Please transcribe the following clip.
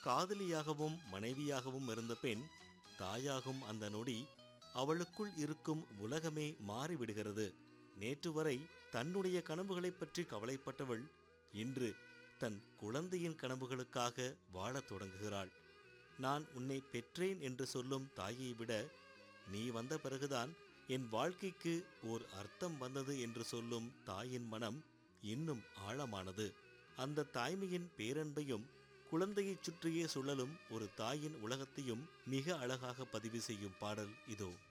காதலியாகவும் மனைவியாகவும் இருந்த பெண் தாயாகும் அந்த நொடி அவளுக்குள் இருக்கும் உலகமே மாறிவிடுகிறது நேற்று வரை தன்னுடைய கனவுகளைப் பற்றி கவலைப்பட்டவள் இன்று தன் குழந்தையின் கனவுகளுக்காக வாழத் தொடங்குகிறாள் நான் உன்னை பெற்றேன் என்று சொல்லும் தாயை விட நீ வந்த பிறகுதான் என் வாழ்க்கைக்கு ஓர் அர்த்தம் வந்தது என்று சொல்லும் தாயின் மனம் இன்னும் ஆழமானது அந்த தாய்மையின் பேரன்பையும் குழந்தையைச் சுற்றியே சுழலும் ஒரு தாயின் உலகத்தையும் மிக அழகாக பதிவு செய்யும் பாடல் இதோ